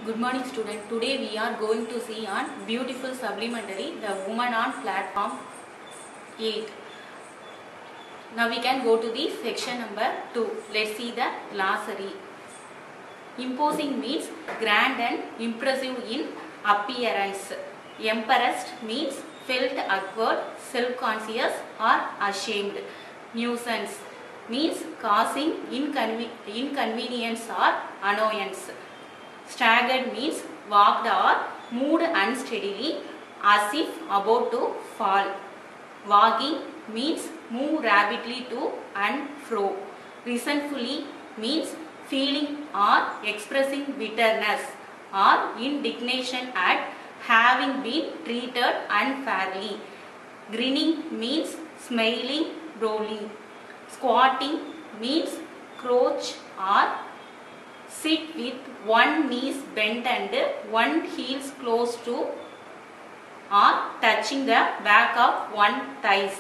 Good morning student. Today we are going to see on beautiful supplementary the woman on platform 8. Now we can go to the section number 2. Let's see the glossary. Imposing means grand and impressive in appearance. Embarrassed means felt awkward, self-conscious or ashamed. Nuisance means causing inconve- inconvenience or annoyance. Staggered means walked or moved unsteadily as if about to fall. Wagging means move rapidly to and fro. Resentfully means feeling or expressing bitterness or indignation at having been treated unfairly. Grinning means smiling, rolling. Squatting means crouch or sit with one knees bent and one heels close to or touching the back of one thighs.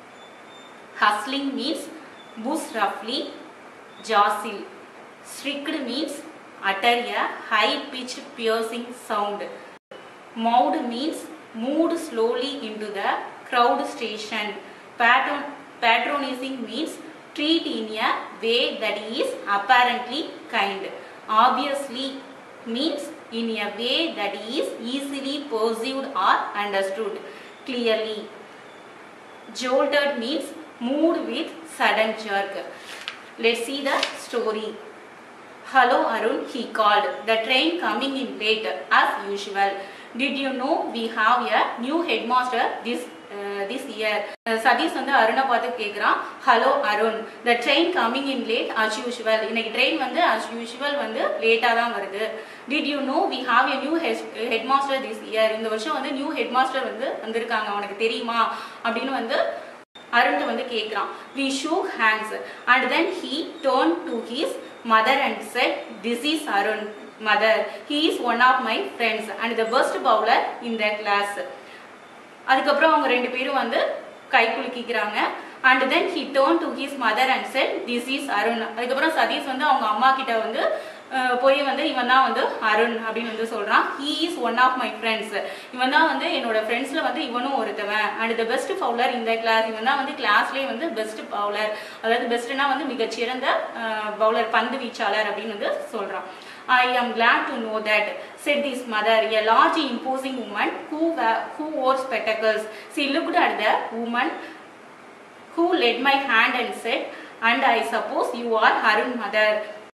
Hustling means push roughly, jostle. Shrieked means utter a high pitched piercing sound. Moved means moved slowly into the crowd station. Patron, patronizing means treat in a way that is apparently kind. Obviously means in a way that is easily perceived or understood clearly. Jolted means moved with sudden jerk. Let's see the story. Hello Arun, he called. The train coming in late as usual. Did you know we have a new headmaster this uh, this year? Uh, Satish வந்து அருணை பார்த்து கேட்குறான் hello Arun the train coming in late as usual இன்னைக்கு train வந்து as usual வந்து லேட்டாக தான் வருது did you know we have a new head master this year இந்த வருஷம் வந்து நியூ ஹெட் மாஸ்டர் வந்து வந்திருக்காங்க உனக்கு தெரியுமா அப்படின்னு வந்து அருண் வந்து கேட்குறான் we shook hands and then he turn to his mother and said this is Arun mother he is one of my friends and the best bowler in the class அதுக்கப்புறம் அவங்க ரெண்டு பேரும் வந்து கை குலுக்கிக்கிறாங்க and then he turn to his mother and said this is Arun அதுக்கப்புறம் சதீஷ் வந்து அவங்க அம்மா கிட்ட வந்து அஹ், போய் வந்து இவன் தான் வந்து அருண் அப்படின்னு வந்து சொல்றான் he is one of my friends இவன் தான் வந்து என்னோட ஃப்ரெண்ட்ஸ்ல வந்து இவனும் ஒருத்தவன் அண்ட் த பெஸ்ட் பவுலர் இந்த கிளாஸ் இவன் தான் வந்து கிளாஸ்லேயே வந்து பெஸ்ட் பவுலர் அதாவது பெஸ்ட்னா வந்து மிகச்சிறந்த பவுலர் பந்து வீச்சாளர் அப்படின்னு வந்து சொல்றான் I am glad to know that, said his mother, a large imposing woman who, wa- who wore spectacles. She looked at the woman who led my hand and said, and I suppose you are Harun mother.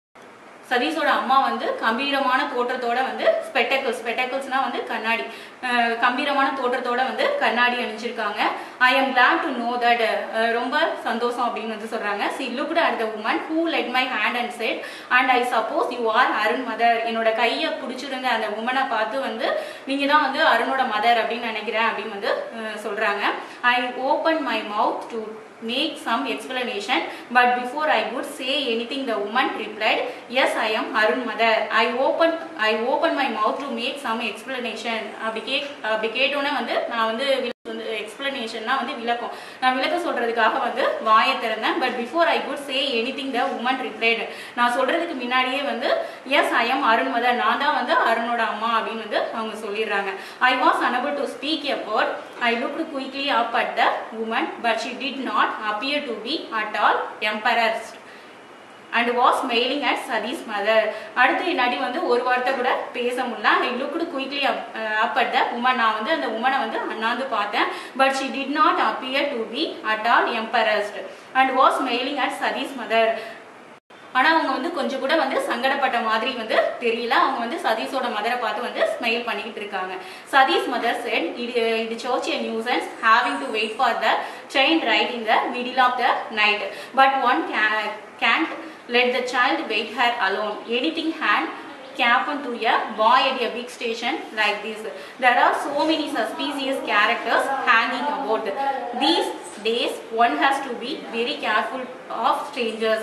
சதீஷோட அம்மா வந்து கம்பீரமான தோற்றத்தோட வந்து ஸ்பெட்டக்கிள்ஸ் ஸ்பெட்டக்கிள்ஸ்னா வந்து கண்ணாடி அஹ் கம்பீரமான தோற்றத்தோட வந்து கண்ணாடி அணிஞ்சிருக்காங்க I am glad to know that ரொம்ப சந்தோஷம் அப்படின்னு வந்து சொல்றாங்க she looked at the woman who held my hand and said and I suppose you are Arun mother என்னோட கையை பிடிச்சிருந்த அந்த உமனை பார்த்து வந்து நீங்க தான் வந்து அருணோட மதர் அப்படின்னு நினைக்கிறேன் அப்படின்னு வந்து அஹ் சொல்றாங்க I open my mouth to make some explanation but before i could say anything the woman replied yes i am arun mother i opened i opened my mouth to make some explanation அப்படி கேக் அப்படி கேட்டோன்னே வந்து நான் வந்து will- வந்து எக்ஸ்பிளனேஷன்னா வந்து விளக்கம் நான் விளக்கம் சொல்றதுக்காக வந்து வாயை திறந்தேன் but before I could say anything the woman replied நான் சொல்றதுக்கு முன்னாடியே வந்து yes I am Arun mother நான் தான் வந்து அருணோட அம்மா அப்படின்னு வந்து அவங்க சொல்லிடுறாங்க I was unable to speak a word I looked quickly up at the woman but she did not appear to be at all embarrassed and was smiling at Sadi's mother அடுத்து என்னாடி வந்து ஒரு வார்த்தை கூட பேச முடியல I looked quickly up up at the woman நான் வந்து அந்த உமனை வந்து அண்ணாந்து பார்த்தேன் but she did not appear to be at all embarrassed and was smiling at Sadi's mother ஆனா அவங்க வந்து கொஞ்சம் கூட வந்து சங்கடப்பட்ட மாதிரி வந்து தெரியல அவங்க வந்து சதீஷோட மதரை பார்த்து வந்து ஸ்மைல் பண்ணிக்கிட்டு இருக்காங்க சதீஷ் மதர் செட் இது இது சோச் a nuisance having to wait for the train right in the middle of the night but one ca- can't let the child wait her alone anything hand happen to a boy at a big station like this. There are so many suspicious characters hanging about. These days, one has to be very careful of strangers.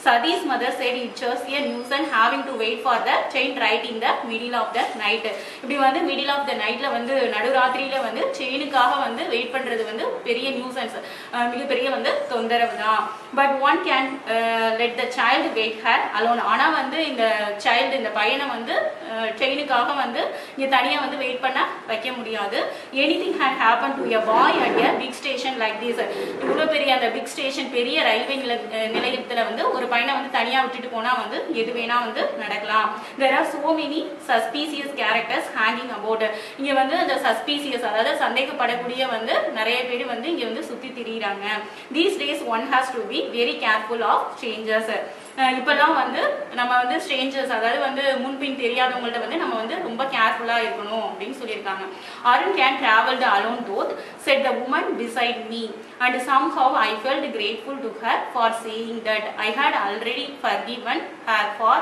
Sadi's mother said it was a nuisance having to wait for the train right in the middle of the night. இப்படி வந்து middle of the nightல வந்து நடுராத்திரியில வந்து செயினுக்காக வந்து wait பண்றது வந்து பெரிய nuisance மிகப்பெரிய வந்து தொந்தரவு தான் but one can let the child wait here alone ஆனா வந்து இந்த சைல்டு இந்த பையனை வந்து ட்ரெயினுக்காக வந்து இங்க தனியா வந்து வெயிட் பண்ண வைக்க முடியாது anything had happen to a boy at a big station like this இவ்வளவு பெரிய அந்த பிக் ஸ்டேஷன் பெரிய ரயில்வே நில அஹ் நிலையத்துல வந்து ஒரு பையனை வந்து தனியா விட்டுட்டு போனா வந்து எது வேணா வந்து நடக்கலாம் there are so many suspicious characters hanging about இங்க வந்து அந்த சஸ்பீசியஸ் அதாவது சந்தேகப்படக்கூடிய வந்து நிறைய பேர் வந்து இங்க வந்து சுத்தி திரியிறாங்க these days one has to be very careful of changes இப்பெல்லாம் வந்து நம்ம வந்து ஸ்ட்ரேஞ்சர்ஸ் அதாவது வந்து முன்பின் தெரியாதவங்கள்ட்ட வந்து நம்ம வந்து ரொம்ப கேர்ஃபுல்லா இருக்கணும் அப்படின்னு சொல்லியிருக்காங்க Arun can travel the alone though said the woman beside me and somehow I felt grateful to her for saying that I had already forgiven her for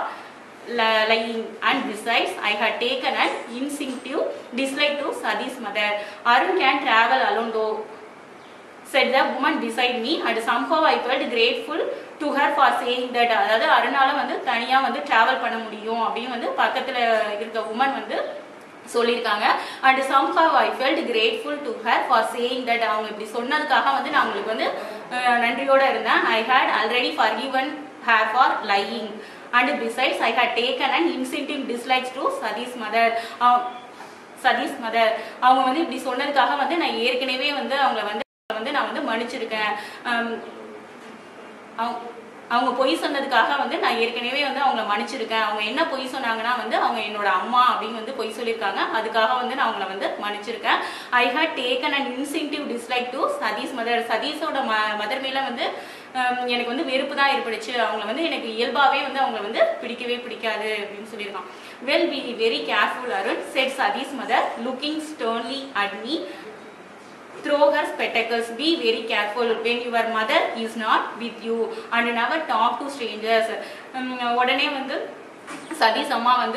lying and besides I had taken an instinctive dislike to Sadi's mother. Arun can travel alone though said the woman beside me and somehow I felt grateful to her for saying that அதாவது அருணால வந்து தனியா வந்து travel பண்ண முடியும் அப்படின்னு வந்து பக்கத்துல இருக்க உமன் வந்து சொல்லியிருக்காங்க and somehow I felt grateful to her for saying that அவங்க இப்படி சொன்னதுக்காக வந்து நான் உங்களுக்கு வந்து அஹ், நன்றியோட இருந்தேன் I had already forgiven her for lying and besides I had taken and incentive dislikes to Satish mother Satish mother அவங்க வந்து இப்படி சொன்னதுக்காக வந்து நான் ஏற்கனவே வந்து அவங்கள வந்து வந்து நான் வந்து மன்னிச்சிருக்கேன் ஆம், அவங்க- அவங்க பொய் சொன்னதுக்காக வந்து நான் ஏற்கனவே வந்து அவங்கள மன்னிச்சிருக்கேன் அவங்க என்ன பொய் சொன்னாங்கன்னா வந்து அவங்க என்னோட அம்மா அப்படின்னு வந்து பொய் சொல்லியிருக்காங்க அதுக்காக வந்து நான் அவங்கள வந்து மன்னிச்சிருக்கேன் I had taken and incentive dislike to Satish mother சதீஸோட ம மதர் மேல வந்து ஆம், எனக்கு வந்து வெறுப்பு தான் ஏற்பட்டுச்சு அவங்கள வந்து எனக்கு இயல்பாவே வந்து அவங்கள வந்து பிடிக்கவே பிடிக்காது அப்படின்னு சொல்லியிருக்கான் well be very careful Arun said Satish mother looking stonily at me throw her spectacles be very careful when your mother is not with you and never talk to strangers உம், உடனே வந்து சதீஷ் அம்மா வந்து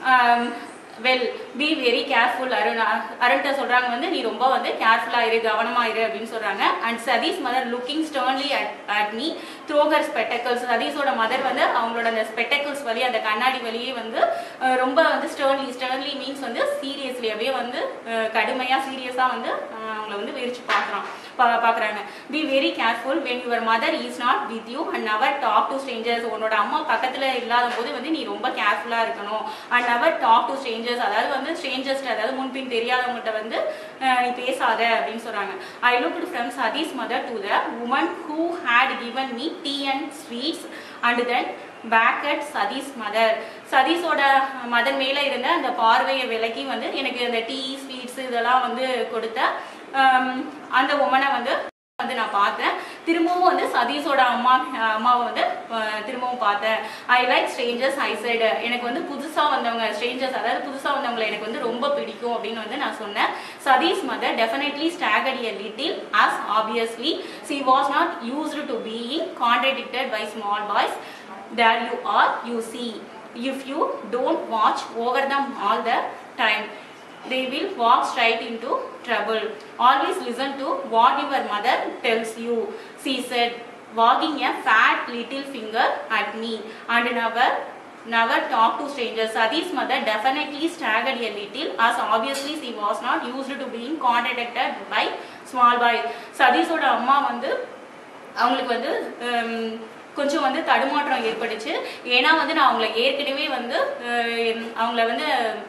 well be very careful Arun அருண்கிட்ட சொல்றாங்க வந்து நீ ரொம்ப வந்து கேர்ஃபுல்லா இரு கவனமா இரு அப்படின்னு சொல்றாங்க and Satish mother looking sternly at at me through her spectacles சதீஷோட மதர் வந்து அவங்களோட அந்த ஸ்பெட்டக்கல்ஸ் வழி அந்த கண்ணாடி வழியே வந்து அஹ், ரொம்ப வந்து ஸ்டர்ன்லி ஸ்டர்ன்லி மீன்ஸ் வந்து சீரியஸ்லி அப்படியே வந்து அஹ், கடுமையா சீரியஸா வந்து அஹ், அவங்கள வந்து வெறிச்சு பார்க்குறான் பார்க்குறாங்க be very careful when your mother is not with you and never talk to strangers உன்னோட அம்மா பக்கத்தில் இல்லாத போது வந்து நீ ரொம்ப கேர்ஃபுல்லாக இருக்கணும் and never talk to strangers அதாவது வந்து ஸ்ட்ரேஞ்சர்ஸ்ட்டு அதாவது முன்பின் தெரியாதவங்கள்ட்ட வந்து அஹ், நீ பேசாத அப்படின்னு சொல்கிறாங்க I look from Satish mother to the woman who had given me tea and sweets and then back at Satish mother சதீஸோட மதர் மேல இருந்த அந்த பார்வையை விலக்கி வந்து எனக்கு அந்த டீ ஸ்வீட்ஸ் இதெல்லாம் வந்து கொடுத்த ஆம், அந்த உமனை வந்து வந்து நான் பார்த்தேன் திரும்பவும் வந்து சதீஷோட அம்மா அம்மாவை வந்து அஹ், திரும்பவும் பார்த்தேன் I like strangers I said எனக்கு வந்து புதுசா வந்தவங்க ஸ்ட்ரேஞ்சர்ஸ் அதாவது புதுசா வந்தவங்களை எனக்கு வந்து ரொம்ப பிடிக்கும் அப்படின்னு வந்து நான் சொன்னேன் Satish mother definitely staggered a little as obviously she was not used to being contradicted by small boys there you are you see if you don't watch over them all the time they will walk straight into trouble always listen to what your mother tells you she said wagging a fat little finger at me and never never talk to strangers sadi's mother definitely staggered a little as obviously she was not used to being contradicted by small boys சதீஷோட அம்மா வந்து அவங்களுக்கு வந்து ஹம், கொஞ்சம் வந்து தடுமாற்றம் ஏற்பட்டுச்சு ஏன்னா வந்து நான் அவங்கள ஏற்கனவே வந்து ஹம், அவங்கள வந்து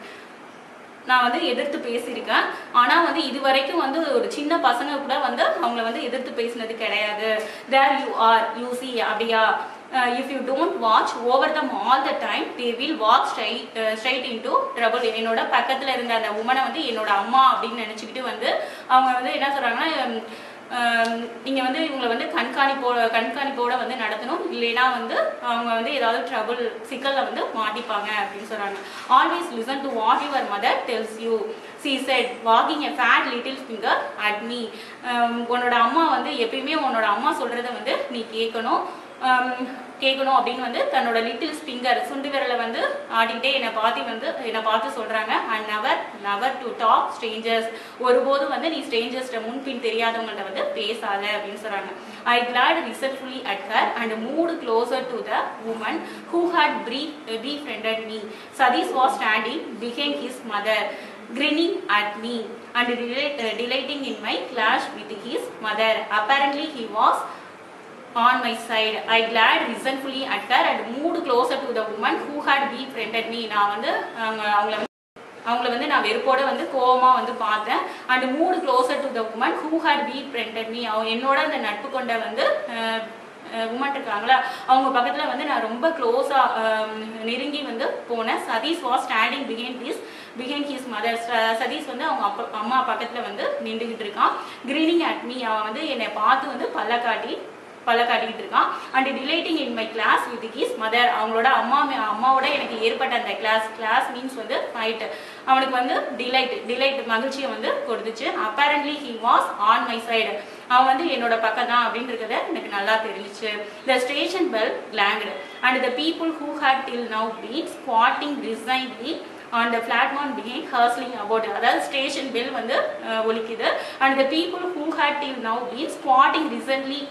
நான் வந்து எதிர்த்து பேசியிருக்கேன் ஆனா வந்து இது வரைக்கும் வந்து ஒரு சின்ன பசங்க கூட வந்து அவங்கள வந்து எதிர்த்து பேசினது கிடையாது there you are you see அப்படியா if you don't watch over them all the time they will walk straight straight into trouble என்னோட பக்கத்துல இருந்த அந்த உமனை வந்து என்னோட அம்மா அப்படின்னு நினைச்சுக்கிட்டு வந்து அவங்க வந்து என்ன சொல்றாங்கன்னா ஹம், ஆம், நீங்க வந்து இவங்களை வந்து கண்காணிப்போட கண்காணிப்போட வந்து நடத்தணும் இல்லைன்னா வந்து அவங்க வந்து ஏதாவது ட்ரபிள் சிக்கல்ல வந்து மாட்டிப்பாங்க அப்படின்னு சொல்றாங்க always listen to what your mother tells you she said walking a fat little finger at me உன்னோட அம்மா வந்து எப்பயுமே உன்னோட அம்மா சொல்றத வந்து நீ கேட்கணும் கேட்கணும் அப்படின்னு வந்து தன்னோட லிட்டில் ஃபிங்கர் சுண்டு விரலை வந்து ஆடிக்கிட்டே என்னை பார்த்து வந்து என்னை பார்த்து சொல்றாங்க and never never to talk strangers ஒருபோதும் வந்து நீ ஸ்ட்ரேஞ்சர்ஸ்ட முன்பின் தெரியாதவங்கள்ட்ட வந்து பேசாத அப்படின்னு சொல்றாங்க I glared resentfully at her and moved closer to the woman who had brief befriended me Satish was standing behind his mother grinning at me and delight, uh, delighting in my clash with his mother apparently he was on my side. I glad resentfully at her and moved closer to the woman who had befriended me. நான் வந்து அவங்க அவங்கள வந்து அவங்கள வந்து நான் வெறுப்போட வந்து கோவமா வந்து பார்த்தேன் and moved closer to the woman who had befriended me அவங்க என்னோட அந்த நட்பு கொண்ட வந்து உமன் இருக்காங்களா அவங்க பக்கத்துல வந்து நான் ரொம்ப க்ளோஸா நெருங்கி வந்து போனேன் Satish was standing behind this behind his mother Satish வந்து அவங்க அப்பா அம்மா பக்கத்துல வந்து நின்றுகிட்டு இருக்கான் கிரீனிங் அட் மீ அவன் வந்து என்னை பார்த்து வந்து பல்ல காட்டி பல்ல காட்டிக்கிட்டு இருக்கான் and delighting in my class with his mother அவங்களோட அம்மா மே- அம்மாவோட எனக்கு ஏற்பட்ட அந்த கிளாஸ் கிளாஸ் மீன்ஸ் வந்து ஃபைட் அவனுக்கு வந்து டிலைட் டிலைட் மகிழ்ச்சியை வந்து கொடுத்துச்சு apparently he was on my side அவன் வந்து என்னோட பக்கம் தான் அப்படின்றத எனக்கு நல்லா தெரிஞ்சிச்சு the station bell clanged and the people who had till now been spotting resignedly on the platform behind ஹர்ஸ்லிங் அபவுட் அதாவது ஸ்டேஷன் பெல் வந்து அஹ், ஒலிக்குது and the people who had till now been spotting recently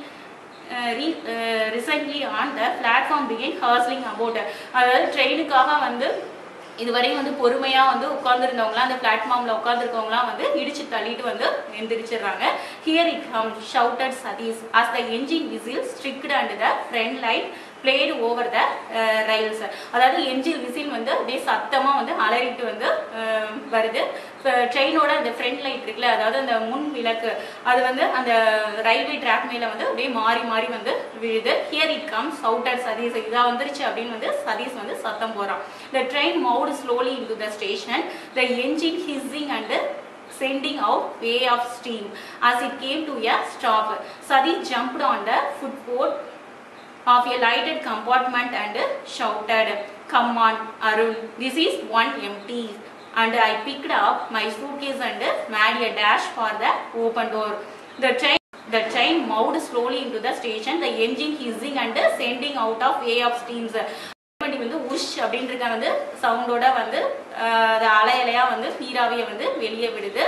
recently on the platform begin ஹர்ஸ்லிங் about அதாவது ட்ரெயினுக்காக வந்து இதுவரையும் வந்து பொறுமையா வந்து உட்கார்ந்துருந்தவங்களாம் அந்த பிளாட்ஃபார்ம்ல உட்கார்ந்துருக்கவங்களாம் வந்து இடிச்சு தள்ளிட்டு வந்து எந்திரிச்சிடுறாங்க here it come shouted Satish as the engine whistle strict and the front light played over the rails அதாவது என்ஜின் விசில் வந்து அப்படியே சத்தமா வந்து அலறிட்டு வந்து அஹ், வருது ட்ரெயினோட அந்த ஃப்ரண்ட் லைட் இருக்குல்ல அதாவது அந்த முன் விளக்கு அது வந்து அந்த ரயில்வே ட்ராக் மேல வந்து அப்படியே மாறி மாறி வந்து விழுது here it come shouted Satish இதா வந்துருச்சு அப்படின்னு வந்து சதீஷ் வந்து சத்தம் போறான் the train moved slowly into the station the engine hissing and sending out way of steam as it came to a stop sadiq jumped on the footboard of a lighted compartment and shouted, Come on, Arun, this is one empty. And I picked up my suitcase and made a dash for the open door. The train the train moved slowly into the station, the engine hissing and sending out of way of steams. வண்டி வந்து உஷ் அப்படின்றத வந்து சவுண்டோட வந்து ஆஹ், அது அலை அலையா வந்து நீராவியை வந்து வெளியே விடுது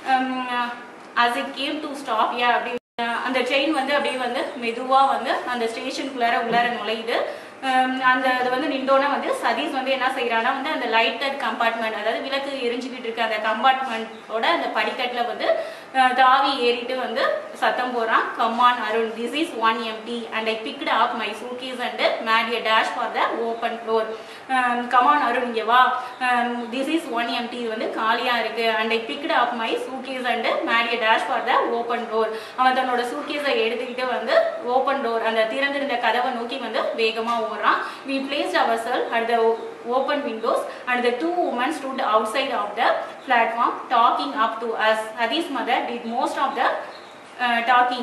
as it came to stop yeah அப்படி அஹ் அந்த ட்ரெயின் வந்து அப்படியே வந்து மெதுவா வந்து அந்த ஸ்டேஷனுக்குள்ளார உள்ளார நுழையுது ஹம் அந்த அது வந்து நின்றோன்னா வந்து சதீஷ் வந்து என்ன செய்யறான்னா வந்து அந்த லைட்டட் கம்பார்ட்மெண்ட் அதாவது விளக்கு எரிஞ்சுக்கிட்டு இருக்க அந்த கம்பார்ட்மெண்ட்டோட அந்த படிக்கட்டுல வந்து அஹ், தாவி ஏறிட்டு வந்து சத்தம் போறான் come on Arun this is one empty and I picked up my suitcase and made a dash for the open floor come on Arun இங்கே வா திஸ் இஸ் ஒன் எம்டி இது வந்து காலியா இருக்கு and I picked up my suitcase and made a dash for the open door அவன் தன்னோட சூட்கேஸை எடுத்துக்கிட்டு வந்து ஓப்பன் டோர் அந்த திறந்திருந்த கதவை நோக்கி வந்து வேகமா ஓடுறான் we placed our cell at the open windows and the two women stood outside of the platform talking up to us. Hadi's mother did most of the uh, talking.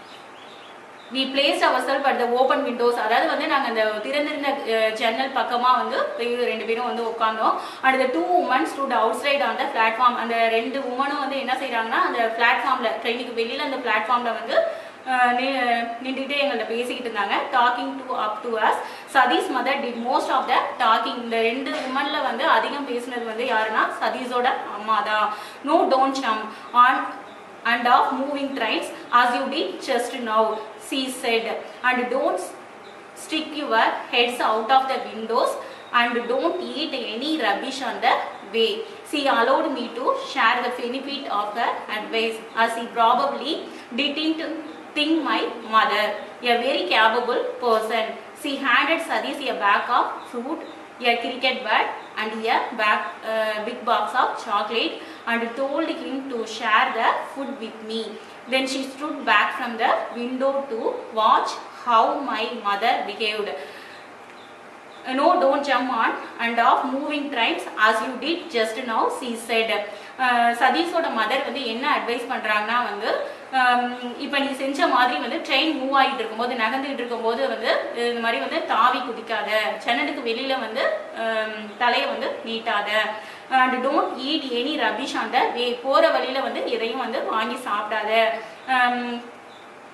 we placed ourselves at the open windows அதாவது வந்து நாங்க அந்த திறந்திருந்த அஹ், ஜன்னல் பக்கமா வந்து இவங்க ரெண்டு பேரும் வந்து உட்கார்ந்தோம் and the two women stood outside on the platform அந்த ரெண்டு உமனும் வந்து என்ன செய்றாங்கன்னா அந்த பிளாட்ஃபார்ம்ல ட்ரெயினுக்கு வெளியில அந்த பிளாட்ஃபார்ம்ல வந்து அஹ், நி- நின்றுட்டே எங்கள்ட்ட பேசிக்கிட்டு இருந்தாங்க talking to up to us Satish mother did most of the talking இந்த ரெண்டு உமன்ல வந்து அதிகம் பேசினது வந்து யாருன்னா சதீஷோட அம்மா தான் no don't some on and of moving trains as you did just now, she said. And don't stick your heads out of the windows and don't eat any rubbish on the way. She allowed me to share the benefit of her advice as he probably didn't think my mother, a very capable person. She handed Sadish a bag of fruit, a cricket bat and a bag, uh, big box of chocolate and told him to share the food with me. Then she stood back from the window to watch how my mother behaved. no don't jump on and off moving trains as you did just now she said அஹ் சதீஷோட mother வந்து என்ன advice பண்றாங்கன்னா வந்து இப்போ நீ செஞ்ச மாதிரி வந்து ட்ரெயின் மூவ் ஆகிட்டு இருக்கும்போது நகர்ந்துகிட்டு இருக்கும்போது வந்து அஹ் இந்த மாதிரி வந்து தாவி குதிக்காத ஜன்னலுக்கு வெளியில வந்து தலையை வந்து நீட்டாத and don't eat any rubbish அந்த வே போற வழியில வந்து எதையும் வந்து வாங்கி சாப்பிடாத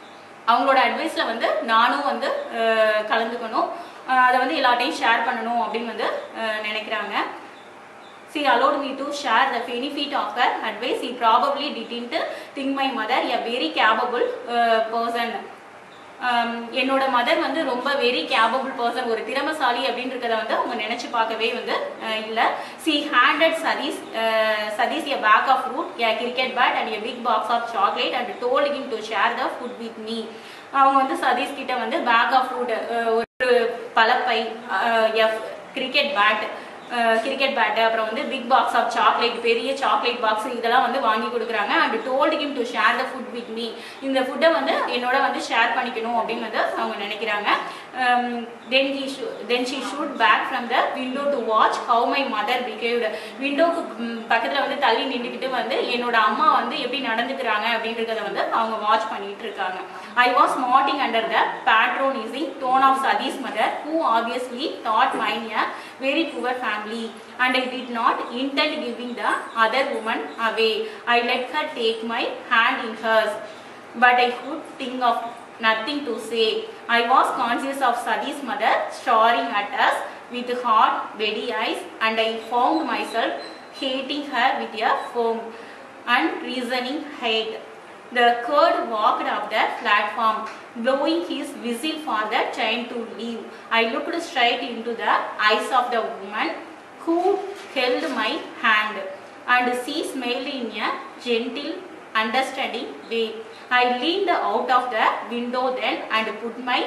அவங்களோட அட்வைஸில் வந்து நானும் வந்து அஹ், கலந்துக்கணும் அஹ், அதை வந்து எல்லாட்டையும் ஷேர் பண்ணணும் அப்படின்னு வந்து அஹ், நினைக்கிறாங்க She allowed me to share the benefit of her advice. He probably didn't think my mother a very capable uh, person. Um, என்னோட மதர் வந்து ரொம்ப வெரி கேபபிள் பர்சன் ஒரு திறமசாலி அப்படின்றத வந்து அவங்க நினைச்சு பார்க்கவே வந்து அஹ், இல்ல she handed Satish Satish a bag of fruit a cricket bat and a big box of chocolate and told him to share the food with me அவங்க வந்து சதீஷ் கிட்ட வந்து பேக் ஆஃப் ஃப்ரூட் ஒரு பலப்பை கிரிக்கெட் பேட் கிரிக்கெட் பேட்டு அப்புறம் வந்து big box of chocolate பெரிய chocolate box இதெல்லாம் வந்து வாங்கி கொடுக்குறாங்க and told him to share the food with me இந்த ஃபுட்டை வந்து என்னோட வந்து ஷேர் பண்ணிக்கணும் அப்படின்னு வந்து அவங்க நினைக்கிறாங்க then he then she shoot back from the window to watch how my mother behaved விண்டோக்கு பக்கத்தில் வந்து தள்ளி நின்றுக்கிட்டு வந்து என்னோட அம்மா வந்து எப்படி நடந்துக்கிறாங்க அப்படின்றத வந்து அவங்க வாட்ச் பண்ணிட்டு இருக்காங்க I was smarting under the patronising tone of Satish mother who obviously thought mine a very poor family and I did not intend giving the other woman away. I let her take my hand in hers, but I could think of nothing to say. I was conscious of Sadi's mother staring at us with hard, beady eyes, and I found myself hating her with a firm, unreasoning hate. The Kurd walked up the platform, blowing his whistle for the train to leave. I looked straight into the eyes of the woman who held my hand, and she smiled in a gentle, understanding way. I leaned out of the window then and put my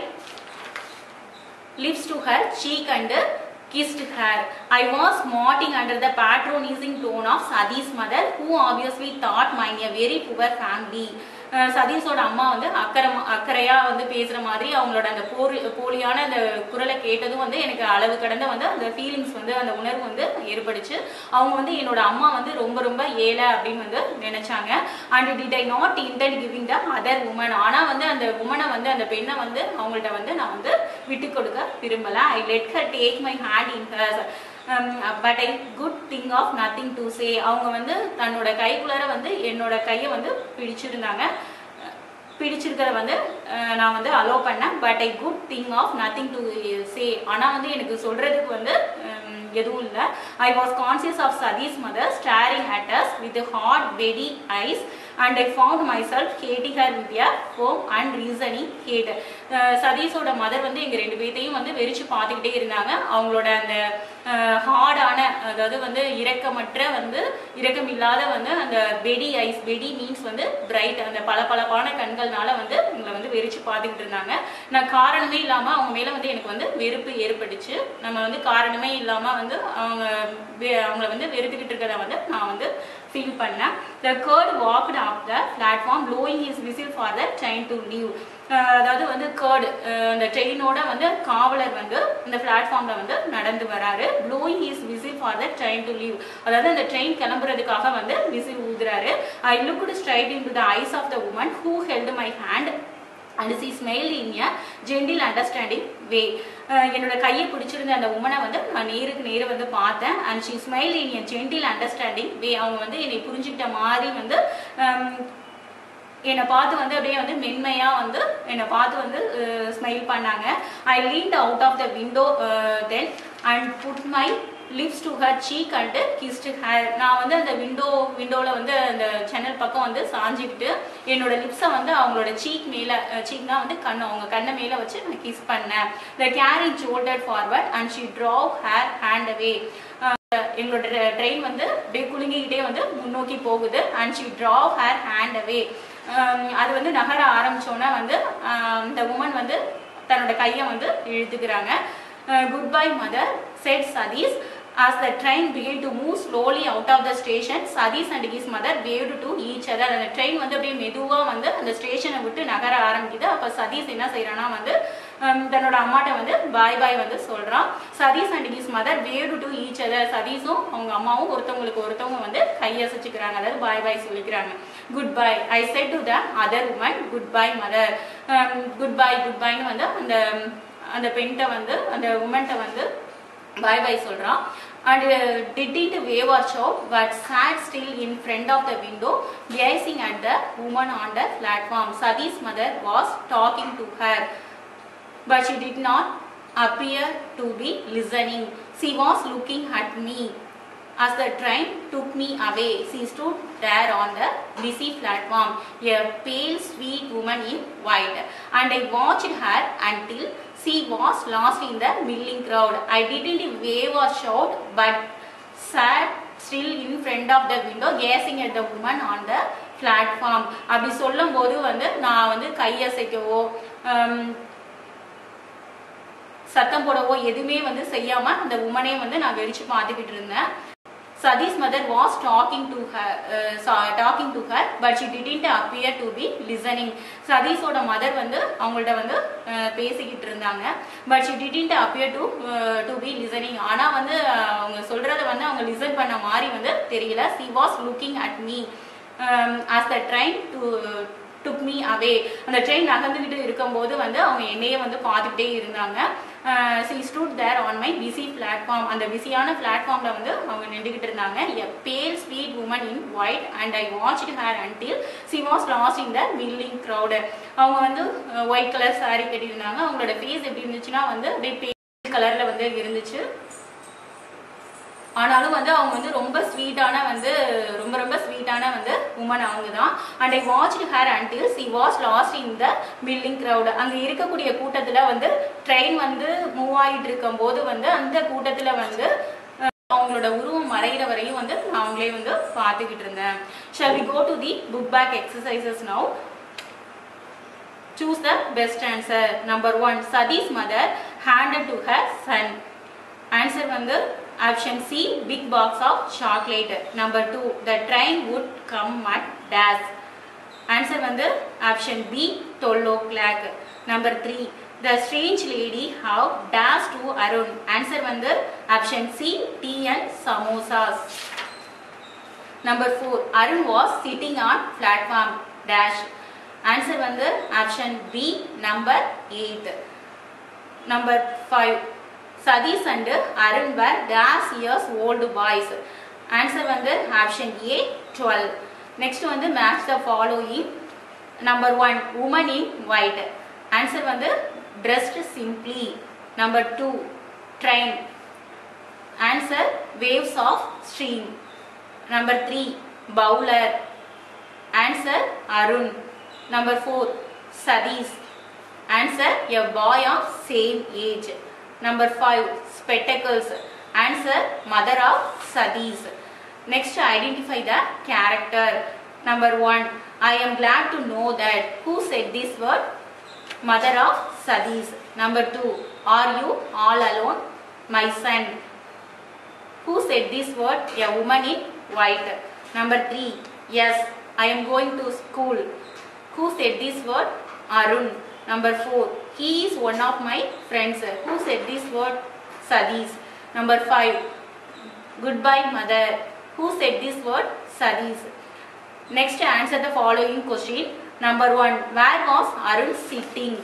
lips to her cheek and kissed her. I was smarting under the patronizing tone of Sadi's mother, who obviously thought mine a very poor family. அஹ் சதீஷோட அம்மா வந்து அக்கறை அக்கறையா வந்து பேசுற மாதிரி அவங்களோட அந்த போலி போலியான அந்த குரலை கேட்டதும் வந்து எனக்கு அளவு கடந்த வந்து அந்த ஃபீலிங்ஸ் வந்து அந்த உணர்வு வந்து ஏற்படுச்சு அவங்க வந்து என்னோட அம்மா வந்து ரொம்ப ரொம்ப ஏழை அப்படின்னு வந்து நினைச்சாங்க and did I not intend giving the other woman ஆனா வந்து அந்த உமனை வந்து அந்த பெண்ணை வந்து அவங்கள்ட்ட வந்து நான் வந்து விட்டு கொடுக்க விரும்பல I let her take my hand in hers but I could think of nothing to say அவங்க வந்து தன்னோட கைக்குள்ளார வந்து என்னோட கையை வந்து பிடிச்சிருந்தாங்க பிடிச்சிருக்கிறத வந்து அஹ், நான் வந்து அலோவ் பண்ணேன் but I could think of nothing to say ஆனால் வந்து எனக்கு சொல்றதுக்கு வந்து ஹம், எதுவும் இல்லை I was conscious of Satish mother staring at us with hard wide eyes and I found myself hating her with your home and reasoning hate சதீஷோட mother வந்து எங்கள் ரெண்டு பேர்த்தையும் வந்து வெறிச்சு பார்த்துக்கிட்டே இருந்தாங்க அவங்களோட அந்த ஹார்டான அதாவது வந்து இரக்கமற்ற வந்து இரக்கம் இல்லாத வந்து அந்த வெடி ஐஸ் வெடி மீன்ஸ் வந்து பிரைட் அந்த பளபளப்பான கண்கள்னால வந்து எங்களை வந்து வெறிச்சு பார்த்துக்கிட்டு இருந்தாங்க நான் காரணமே இல்லாமல் அவங்க மேலே வந்து எனக்கு வந்து வெறுப்பு ஏற்பட்டுச்சு நம்ம வந்து காரணமே இல்லாமல் வந்து அவங்க வெ- அவங்கள வந்து வெறுத்துக்கிட்டு இருக்கிறத வந்து நான் வந்து ஃபீல் பண்ணேன் the guard walked up the platform blowing his whistle for the train to leave அதாவது வந்து கேர்டு அந்த ட்ரெயினோட வந்து காவலர் வந்து இந்த பிளாட்ஃபார்ம்ல வந்து நடந்து வராரு blowing his whistle for the train to leave அதாவது அந்த ட்ரெயின் கிளம்புறதுக்காக வந்து விசில் ஊதுறாரு I looked straight into the eyes of the woman who held my hand and she smile in a gentle understanding way என்னோட கையை பிடிச்சிருந்த அந்த உமனை வந்து நான் நேருக்கு நேரு வந்து பார்த்தேன் and she smile in a gentle understanding way அவங்க வந்து என்னை புரிஞ்சுக்கிட்ட மாதிரி வந்து ஹம், என்னை பார்த்து வந்து அப்படியே வந்து மென்மையா வந்து என்னை பார்த்து வந்து ஸ்மைல் பண்ணாங்க I leaned out of the window then and put my lips to her cheek and kissed her நான் வந்து அந்த விண்டோ விண்டோவில் வந்து அந்த ஜன்னல் பக்கம் வந்து சாஞ்சிக்கிட்டு என்னோட லிப்ஸை வந்து அவங்களோட சீக் மேலே சீக்னா வந்து கண்ணு அவங்க கண்ணை மேலே வச்சு நான் கிஸ் பண்ணேன் the carriage jolted forward and she drew her hand away எங்களோட ட்ரெயின் வந்து அப்படியே குலுங்கிக்கிட்டே வந்து முன்னோக்கி போகுது and she drew her hand away அது வந்து நகர ஆரம்பிச்சோன்னா வந்து ஆம், இந்த உமன் வந்து தன்னோட கையை வந்து இழுத்துக்கிறாங்க goodbye mother said Satish as the train began to move slowly out of the station Satish and his mother waved to each other அந்த ட்ரெயின் வந்து அப்படியே மெதுவா வந்து அந்த ஸ்டேஷனை விட்டு நகர ஆரம்பிக்குது அப்ப சதீஷ் என்ன செய்யறானா வந்து ஹம், தன்னோட அம்மாட்ட வந்து பாய் பாய் வந்து சொல்றான் Satish and his mother waved to each other சதீஷும் அவங்க அம்மாவும் ஒருத்தவங்களுக்கு ஒருத்தவங்க வந்து கையசைச்சுக்கிறாங்க அதாவது பாய் பாய் சொல்லிக்கிறாங்க goodbye I said to the other woman goodbye mother goodbye good பைன்னு வந்து அந்த அந்த பெண்கிட்ட வந்து அந்த உமன்கிட்ட வந்து பாய் பாய் சொல்றான் and uh, didn't wave or shout but sat still in front of the window gazing at the woman on the platform. Sadi's mother was talking to her but she did not appear to be listening. She was looking at me. As the train took me away, she stood there on the busy platform, a pale, sweet woman in white, and I watched her until she was lost in the milling crowd. I didn't wave or shout, but sat still in front of the window, gazing at the woman on the platform. அப்படி சொல்லும்போது வந்து நான் வந்து கையசைக்கவோ ஹம், சத்தம் போடவோ எதுவுமே வந்து செய்யாம அந்த உமனே வந்து நான் வெடிச்சு பார்த்துக்கிட்டு இருந்தேன் Satish mother was talking to her talking to her but she didn't appear to be listening சதீஸோட மதர் வந்து அவங்கள்ட்ட வந்து அஹ், பேசிக்கிட்டு இருந்தாங்க but she didn't appear to to be listening ஆனா வந்து அஹ், அவங்க சொல்றத வந்து அவங்க லிசன் பண்ண மாதிரி வந்து தெரியல she was looking at me as the train to took me away அந்த ட்ரெயின் நகர்ந்துக்கிட்டு இருக்கும்போது வந்து அவங்க என்னையே வந்து பார்த்துக்கிட்டே இருந்தாங்க she stood there on my busy platform அந்த பிஸியான பிளாட்ஃபார்மில் வந்து அவங்க நின்றுக்கிட்டு இருந்தாங்க a pale sweet woman in white and I watch her until she was lost in the milling crowd அவங்க வந்து ஒயிட் கலர் saree கட்டியிருந்தாங்க அவங்களோட ஃபேஸ் எப்படி இருந்துச்சுன்னா வந்து அப்படியே பேல் கலரில் வந்து இருந்துச்சு ஆனாலும் வந்து அவங்க வந்து ரொம்ப ஸ்வீட்டான வந்து ரொம்ப ரொம்ப ஸ்வீட்டான வந்து உமன் அவங்க தான் and I watch her until she was lost in the building crowd அங்கே இருக்கக்கூடிய கூட்டத்தில் வந்து ட்ரெயின் வந்து மூவ் ஆகிட்டு இருக்கும்போது வந்து அந்த கூட்டத்தில் வந்து அஹ், அவங்களோட உருவம் மறைகிற வரையும் வந்து நான் அவங்களே வந்து பார்த்துக்கிட்டு இருந்தேன் shall we go to the book back exercises now choose the best answer number one sadi's mother handed to her son answer வந்து option c big box of chocolate number two the train would come at dash answer வந்து option b 12 o'clock number three the strange lady have dash to arun answer வந்து option c tea and samosas number four arun was sitting on platform dash answer வந்து option b number 8 number 5 Satish and Arun were dash years old boys answer வந்து option a 12 next வந்து match the following number 1 woman in white answer வந்து dressed simply number 2 train answer waves of stream number 3 bowler answer arun number 4 sadish answer a boy of same age number 5 spectacles answer mother of sadish next identify the character number 1 i am glad to know that who said this word mother of sadish number 2 are you all alone my son who said this word? A woman in white. Number three. Yes, I am going to school. Who said this word? Arun. Number four. He is one of my friends. Who said this word? Sadish. Number five. Goodbye, mother. Who said this word? Sadish. Next, answer the following question. Number one. Where was Arun sitting?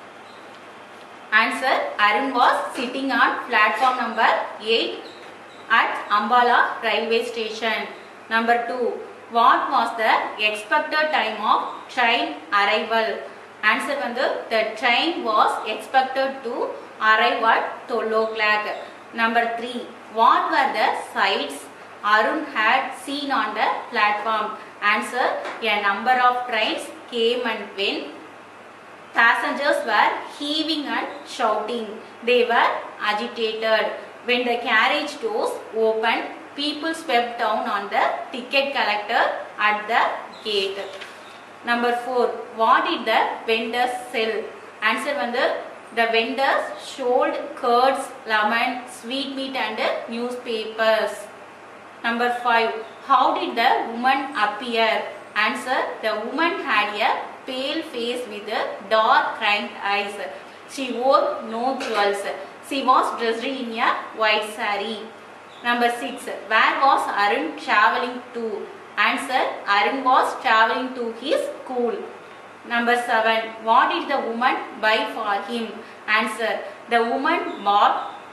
Answer Arun was sitting on platform number 8 at Ambala railway station. Number 2. What was the expected time of train arrival? Answer வந்து the train was expected to arrive at 12 o'clock. Number 3. What were the sights Arun had seen on the platform? Answer a number of trains came and went Passengers were heaving and shouting. They were agitated. When the carriage doors opened, people swept down on the ticket collector at the gate. Number 4. What did the vendors sell? Answer வந்து the vendors sold curds, lemon, sweetmeat and newspapers. Number 5. How did the woman appear? Answer The woman had a pale face with dark cranked eyes. She wore no jewels. She was dressed in a white saree. Number 6. Where was Arun traveling to? Answer Arun was traveling to his school. Number 7. What did the woman buy for him? Answer The woman bought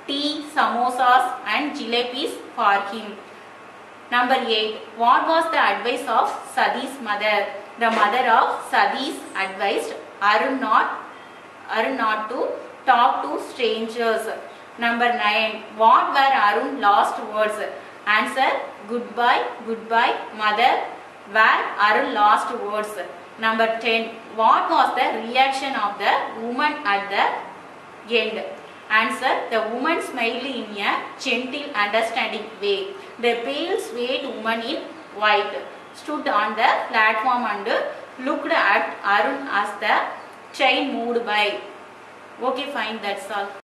tea, samosas and jalebis for him. Number 8. What was the advice of Sadi's mother? The mother of Sadi's advised Arun not, Arun not to talk to strangers. Number 9. What were Arun last words? Answer Goodbye, goodbye, mother. Were Arun last words? Number 10. What was the reaction of the woman at the end? Answer The woman smiled in a gentle, understanding way. The pale, swayed woman in white stood on the platform and looked at Arun as the train moved by. Okay, fine, that's all.